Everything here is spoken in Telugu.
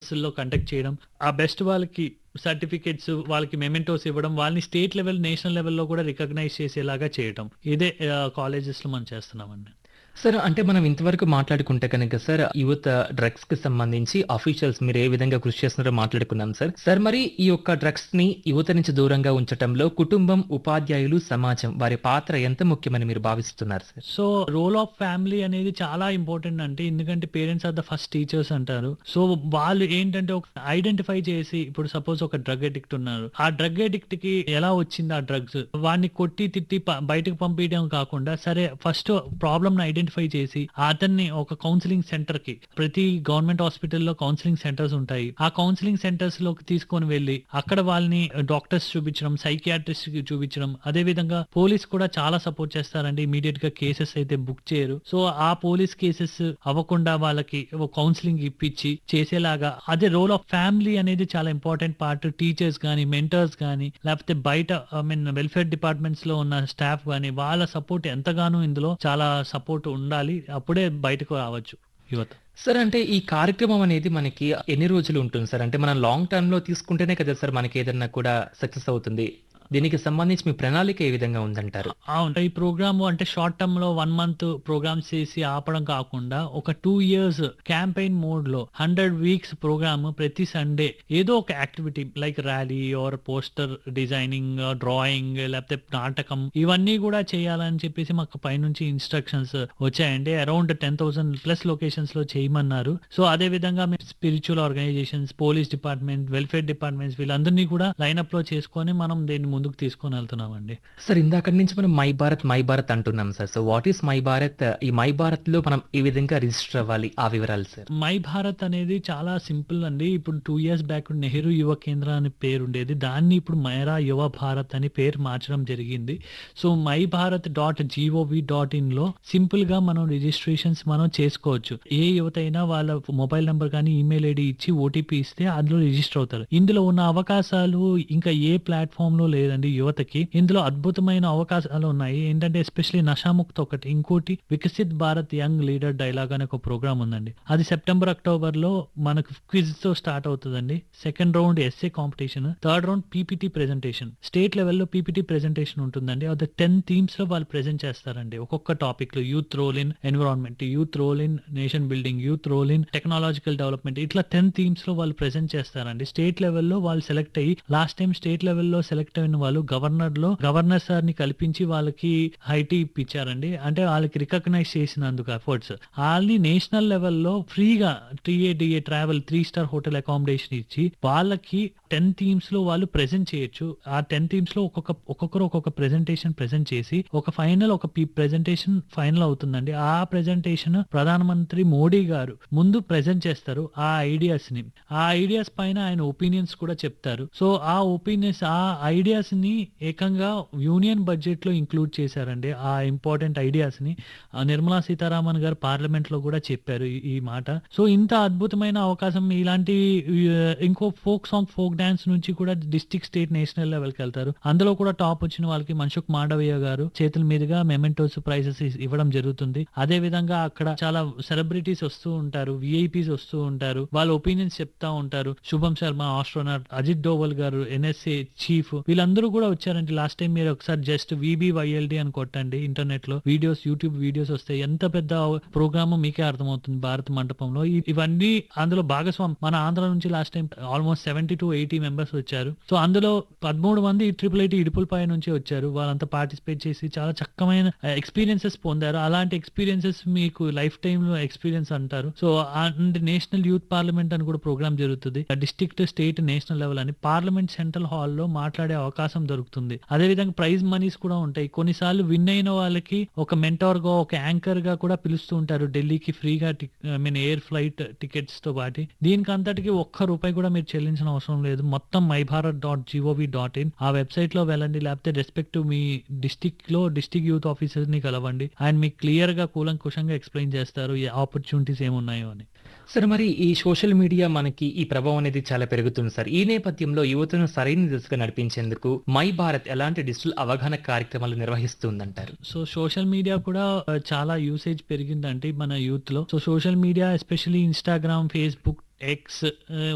లో కండక్ట్ చేయడం ఆ బెస్ట్ వాళ్ళకి సర్టిఫికేట్స్ వాళ్ళకి మెమెంటోస్ ఇవ్వడం వాళ్ళని స్టేట్ లెవెల్ నేషనల్ లెవెల్లో కూడా రికగ్నైజ్ చేసేలాగా చేయడం ఇదే కాలేజెస్ లో మనం చేస్తున్నామండి సార్ అంటే మనం ఇంతవరకు మాట్లాడుకుంటే కనుక సార్ యువత డ్రగ్స్ కి సంబంధించి అఫీషియల్స్ మీరు ఏ విధంగా కృషి చేస్తున్నారో మాట్లాడుకున్నాం సార్ సార్ మరి ఈ యొక్క డ్రగ్స్ ని యువత నుంచి దూరంగా ఉంచడంలో కుటుంబం ఉపాధ్యాయులు సమాజం వారి పాత్ర ఎంత ముఖ్యమని మీరు భావిస్తున్నారు sir so role of family అనేది చాలా ఇంపార్టెంట్ అంటే ఎందుకంటే parents are the first teachers అంటారు సో వాళ్ళు ఏంటంటే ఒక ఐడెంటిఫై చేసి ఇప్పుడు సపోజ్ ఒక డ్రగ్ అడిక్ట్ ఉన్నారు ఆ డ్రగ్ అడిక్ట్ కి ఎలా వచ్చింది ఆ డ్రగ్స్ వాడిని కొట్టి తిట్టి ప- బయటకు పంపించడం కాకుండా సరే ఫస్ట్ ప్రాబ్లమ్ ని ఐడెంటిఫై చేసి అతన్ని ఒక కౌన్సిలింగ్ సెంటర్ కి ప్రతి గవర్నమెంట్ హాస్పిటల్లో కౌన్సిలింగ్ సెంటర్స్ ఉంటాయి ఆ కౌన్సిలింగ్ సెంటర్స్ లోకి తీసుకొని వెళ్ళి అక్కడ వాళ్ళని డాక్టర్స్ చూపించడం సైకియాట్రిస్ట్ కి చూపించడం అదే విధంగా పోలీస్ కూడా చాలా సపోర్ట్ చేస్తారండి ఇమీడియట్ గా కేసెస్ అయితే బుక్ చేయరు సో ఆ పోలీస్ కేసెస్ అవ్వకుండా వాళ్ళకి కౌన్సిలింగ్ ఇప్పించి చేసేలాగా అదే రోల్ ఆఫ్ ఫ్యామిలీ అనేది చాలా ఇంపార్టెంట్ పార్ట్ టీచర్స్ కానీ మెంటర్స్ కానీ లేకపోతే బయట ఐ మీన్ వెల్ఫేర్ డిపార్ట్మెంట్స్ లో ఉన్న స్టాఫ్ కానీ వాళ్ళ సపోర్ట్ ఎంతగానో ఇందులో చాలా సపోర్ట్ ఉండాలి అప్పుడే బయటకు రావచ్చు యువత సార్ అంటే ఈ కార్యక్రమం అనేది మనకి ఎన్ని రోజులు ఉంటుంది సార్ అంటే మనం లాంగ్ టర్మ్ లో తీసుకుంటేనే కదా సార్ మనకి ఏదన్నా కూడా సక్సెస్ అవుతుంది దీనికి సంబంధించి మీ ప్రణాళిక ఏ విధంగా ఉందంటారు అవును ఈ ప్రోగ్రామ్ అంటే షార్ట్ టర్మ్ లో వన్ మంత్ ప్రోగ్రామ్స్ చేసి ఆపడం కాకుండా ఒక టూ ఇయర్స్ క్యాంపెయిన్ మోడ్ లో హండ్రెడ్ వీక్స్ ప్రోగ్రామ్ ప్రతి సండే ఏదో ఒక activity like rally or poster designing drawing లేకపోతే నాటకం ఇవన్నీ కూడా చేయాలని చెప్పేసి మాకు పైనుంచి ఇన్స్ట్రక్షన్స్ వచ్చాయండి around ten thousand plus locations లో చేయమన్నారు సో అదే విధంగా మేము spiritual organisations police department welfare departments వీళ్ళందరినీ కూడా లైనప్ లో చేసుకొని మనం దీన్ని ముందుకు తీసుకొని వెళ్తున్నామండి సార్ ఇందాక నుంచి మనం మై భారత్ మై భారత్ అంటున్నాం sir so what is my Bharat ఈ మై భారత్ లో మనం ఈ విధంగా రిజిస్టర్ అవ్వాలి ఆ వివరాలు సార్ మై భారత్ అనేది చాలా సింపుల్ అండి ఇప్పుడు టూ ఇయర్స్ బ్యాక్ నెహ్రూ యువ కేంద్ర అని పేరు ఉండేది దాన్ని ఇప్పుడు మైరా యువ భారత్ అని పేరు మార్చడం జరిగింది so my Bharat dot gov dot in లో సింపుల్ గా మనం రిజిస్ట్రేషన్స్ మనం చేసుకోవచ్చు ఏ యువత అయినా వాళ్ళ మొబైల్ నెంబర్ కానీ ఈమెయిల్ ఐడి ఇచ్చి ఓటీపీ ఇస్తే అందులో రిజిస్టర్ అవుతారు ఇందులో ఉన్న అవకాశాలు ఇంకా ఏ ప్లాట్ఫామ్ లో లేదండి యువతకి ఇందులో అద్భుతమైన అవకాశాలు ఉన్నాయి ఏంటంటే ఎస్పెషల్లీ నషాముక్త ఒకటి ఇంకోటి Viksit Bharat young leader dialogue అనే ఒక ప్రోగ్రామ్ ఉందండి అది సెప్టెంబర్ అక్టోబర్ లో మనకు క్విజ్ తో స్టార్ట్ అవుతుందండి second round essay competition third round PPT presentation state లెవెల్లో పీపీటీ ప్రెజెంటేషన్ ఉంటుందండి అది టెన్ థీమ్స్ లో వాళ్ళు ప్రెజెంట్ చేస్తారండి ఒక్కొక్క టాపిక్ లో youth role in environment youth role in nation building youth role in technological development ఇట్లా టెన్ థీమ్స్ లో వాళ్ళు ప్రెజెంట్ చేస్తారండి స్టేట్ లెవెల్లో వాళ్ళు సెలెక్ట్ అయ్యి లాస్ట్ టైం స్టేట్ లెవెల్లో సెలెక్ట్ అయిన వాళ్ళు గవర్నర్ లో గవర్నర్ సార్ ని కల్పించి వాళ్ళకి హైటీ ఇప్పించారండి అంటే వాళ్ళకి రికగ్నైజ్ చేసినందుకు ఎఫర్ట్స్ వాళ్ళని నేషనల్ లెవెల్లో ఫ్రీగా TA DA travel three star hotel accommodation ఇచ్చి వాళ్ళకి టెన్ థీమ్స్ లో వాళ్ళు ప్రెజెంట్ చేయొచ్చు ఆ టెన్ థీమ్స్ లో ఒక్కొక్క ఒక్కొక్కరు ఒక్కొక్క ప్రెజెంటేషన్ ప్రెజెంట్ చేసి ఒక ఫైనల్ ఒక ప్రెజెంటేషన్ ఫైనల్ అవుతుందండి ఆ ప్రెజెంటేషన్ ప్రధానమంత్రి మోడీ గారు ముందు ప్రెజెంట్ చేస్తారు ఆ ఐడియాస్ ని ఆ ఐడియాస్ పైన ఆయన ఒపీనియన్స్ కూడా చెప్తారు సో ఆ ఒపీనియన్స్ ఆ ఐడియాస్ ని ఏకంగా యూనియన్ బడ్జెట్ లో ఇంక్లూడ్ చేశారండి ఆ ఇంపార్టెంట్ ఐడియాస్ ని ఆ నిర్మలా సీతారామన్ గారు పార్లమెంట్ లో కూడా చెప్పారు ఈ- ఈ మాట సో ఇంత అద్భుతమైన అవకాశం ఇలాంటి ఆ, ఇంకో ఫోక్ సాంగ్ ఫోక్ డాన్స్ నుంచి కూడా డిస్ట్రిక్ట్ స్టేట్ నేషనల్ లెవెల్ కి వెళ్తారు అందులో కూడా టాప్ వచ్చిన వాళ్ళకి మన్సుఖ్ మాండవయ్య గారు చేతుల మీదుగా మెమెంటోస్ ప్రైజెస్ ఇవ్వడం జరుగుతుంది అదే విధంగా అక్కడ చాలా సెలబ్రిటీస్ వస్తూ ఉంటారు విఐపీస్ వస్తూ ఉంటారు వాళ్ళ ఒపీనియన్స్ చెప్తా ఉంటారు శుభం శర్మ ఆస్ట్రోనాట్ అజిత్ డోవల్ గారు ఎన్ఎస్ఏ చీఫ్ వీళ్ళందరూ కూడా వచ్చారండి లాస్ట్ టైం మీరు ఒకసారి జస్ట్ విబివైఎల్డి అని కొట్టండి ఇంటర్నెట్ లో వీడియోస్ యూట్యూబ్ వీడియోస్ వస్తాయి ఎంత పెద్ద ప్రోగ్రామ్ మీకే అర్థమవుతుంది భారత మండపంలో ఇ- ఇవన్నీ అందులో భాగస్వామి మన ఆంధ్ర నుంచి last time almost seventy to eighty members వచ్చారు సో అందులో పదమూడు మంది ట్రిపుల్ ఐటీ ఇడుపులపై నుంచి వచ్చారు వాళ్ళంతా పార్టిసిపేట్ చేసి చాలా చక్కమైన ఎక్స్పీరియన్సెస్ పొందారు అలాంటి ఎక్స్పీరియన్సెస్ మీకు లైఫ్ టైమ్ లో ఎక్స్పీరియన్స్ అంటారు so and national youth parliament అని కూడా ప్రోగ్రామ్ జరుగుతుంది డిస్ట్రిక్ట్ స్టేట్ నేషనల్ లెవెల్ అని పార్లమెంట్ సెంట్రల్ హాల్లో మాట్లాడే అవకాశం దొరుకుతుంది అదే విధంగా ప్రైజ్ మనీస్ కూడా ఉంటాయి కొన్నిసార్లు విన్ అయిన వాళ్ళకి ఒక మెంటార్ గా ఒక యాంకర్ గా కూడా పిలుస్తూ ఉంటారు ఢిల్లీకి ఫ్రీగా I mean air flight tickets తో పాటు దీనికి అంతటికి ఒక్క రూపాయి కూడా మీరు చెల్లించిన అవసరం లేదు మొత్తం my Bharat dot gov dot in ఆ వెబ్సైట్ లో వెళ్ళండి లేకపోతే రెస్పెక్ట్ మీ డిస్టిక్ లో డిస్టిక్ యూత్ ఆఫీసర్ ని కలవండి ఆయన మీకు క్లియర్ గా కూలంకుషంగా ఎక్స్ప్లెయిన్ చేస్తారు ఈ ఆపర్చునిటీస్ ఏమున్నాయో అని సార్ మరి ఈ సోషల్ మీడియా మనకి ఈ ప్రభావం అనేది చాలా పెరుగుతుంది సార్ ఈ నేపథ్యంలో యువతను సరైన దిశగా నడిపించేందుకు మై భారత్ ఎలాంటి డిజిటల్ అవగాహన కార్యక్రమాలు నిర్వహిస్తుందంటారు సో సోషల్ మీడియా కూడా ఆ, చాలా యూసేజ్ పెరిగిందంటే మన యూత్ లో so social media especially Instagram Facebook X